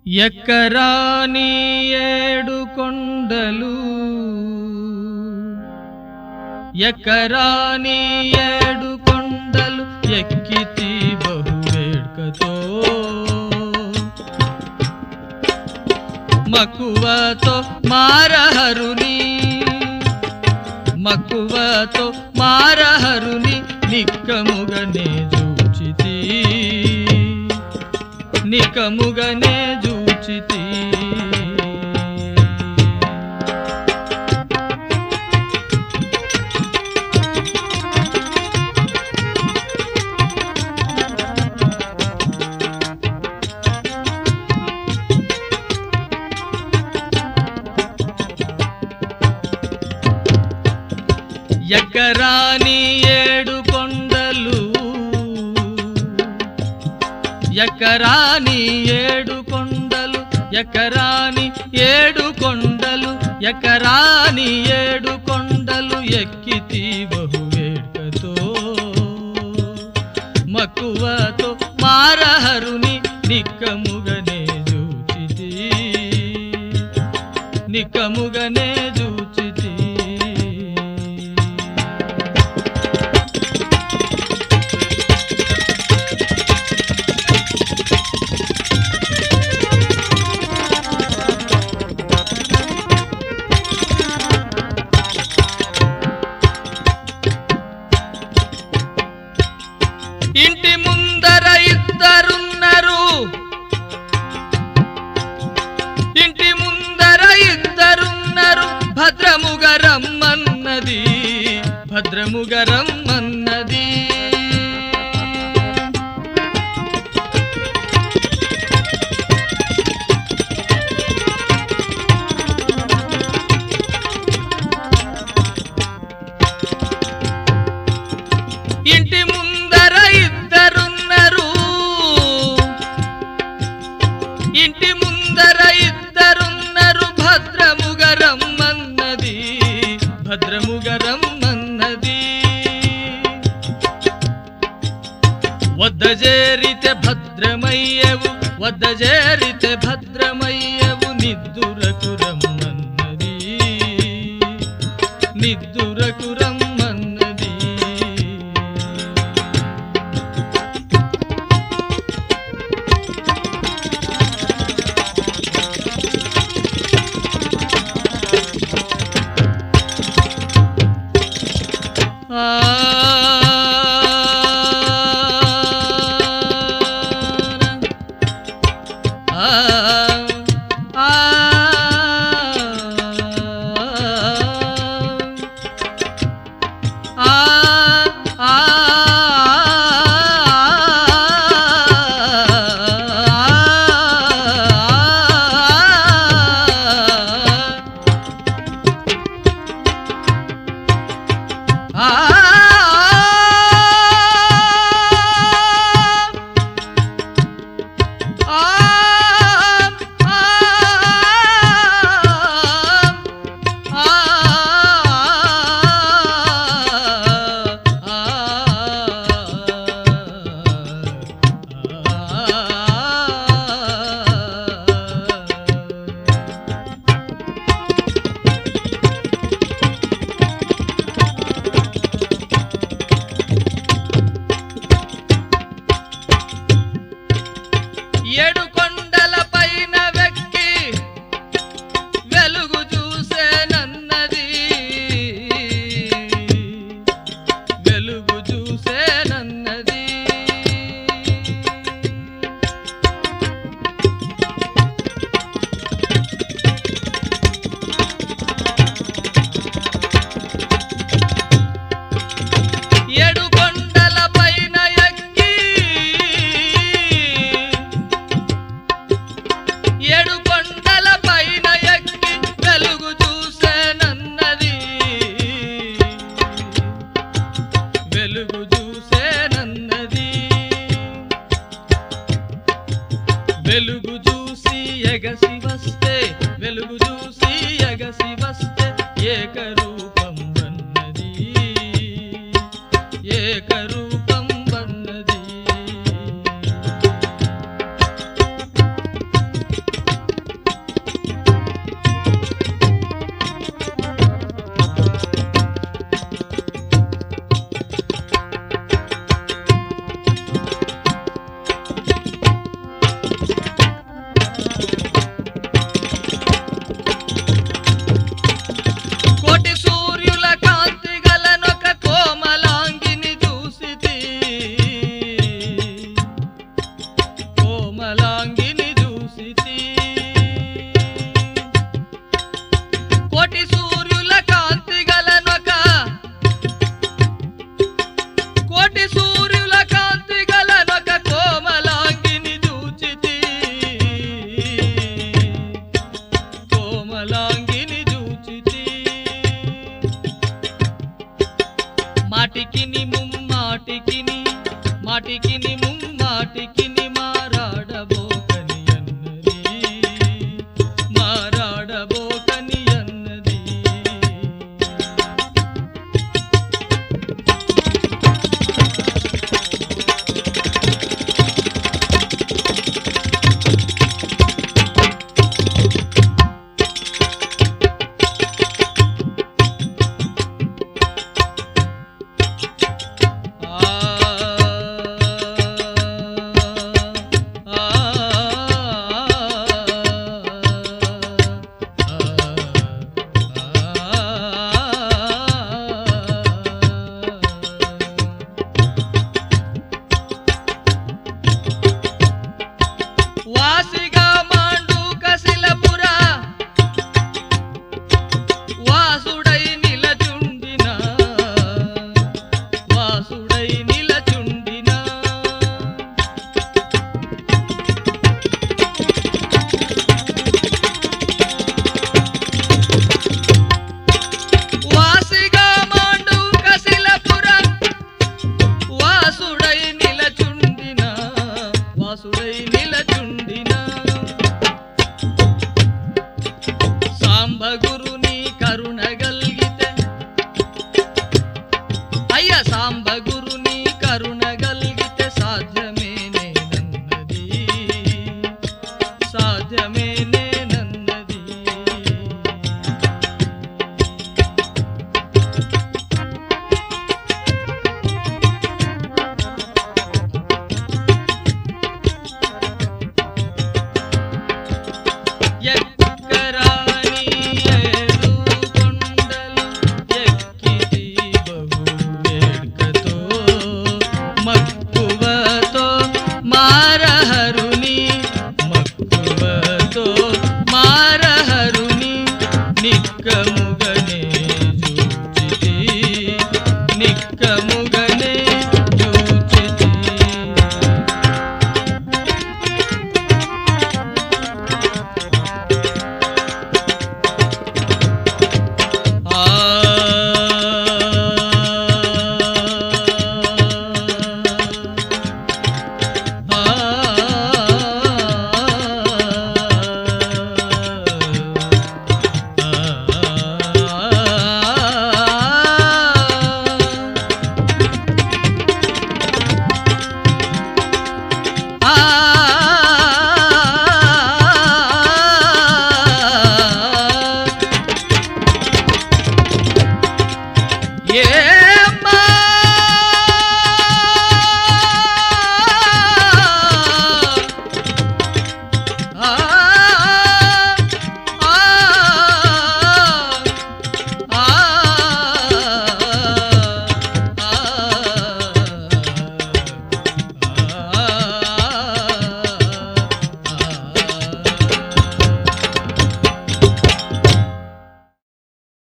ఎక్కరాని ఏడు కొండలు ఎక్కరాని ఏడు కొండలు ఎక్కితి బహువేడ్కతో మక్కువతో మారహరుని మక్కువతో మారహరుని నిక్కముగనే జూచితి నికముగనే జూచితి ఎక్కరాని ఏడు కొండలు ఎక్కరాని ఏడు కొండలు ఎక్కరాని ఏడు కొండలు ఎక్కరాని ఏడు కొండలు ఎక్కితి బహువేడ్కతో మక్కువతో మారహరుని నిక్కముగనే జూచితి నిక్కముగనే జూచితి ఇంటి ముందర ఇద్దరున్నారు ఇంటి ముందర ఇద్దరున్నారు భద్రముగా రమ్మన్నది భద్రముగా రమ్మన్నది ఇంటి ముందర ఇద్దరున్నారు ఇంటి ముందర ఇద్దరున్నారు భద్రముగా రమ్మన్నది భద్రముగా రమ్మన్నది వద్ద చేరితే భద్రమయ్యవు వద్ద చేరితే భద్రమయ్యవు నిద్దురకు రమ్మన్నది నిద్దురకు రమ్మన్నది ఆ ఆ ఆ ఆ ఆ ఏడు కొండల పైన వెక్కి వెలుగు చూసేనన్నది వెలుగు చూసేనన్నది ఏడు కొండల పైన ఎక్కి ఏడు కొండల పైన ఎక్కి వెలుగు చూసేనన్నది వెలుగు చూసేనన్నది వెలుగు చూసి ఎగసి వస్తే వెలుగు చూసి ఎగసి వస్తే ఏకరూపం వన్నది ఏకరూపం వన్నది వాసిగా మాండు కసిలపుర వాసుడై నిలచుండిన వాసుడై నిలచుండిన వాసిగా మాండు కసిలపుర వాసుడై నిలచుండిన వాసుడై నిలచుండిన సాంబ గురుని కరుణ గల్గితే అయ్య సాంబ గురుని కరుణ గల్గితే సాధ్యమే నేనన్నది సాధ్యమే నేనన్నది ఎక్కరాని ఏడు కొండలు ఎక్కితి బహు వేడ్కతో మక్కువతో మారహరుని మక్కువతో మారహరుని నిక్కము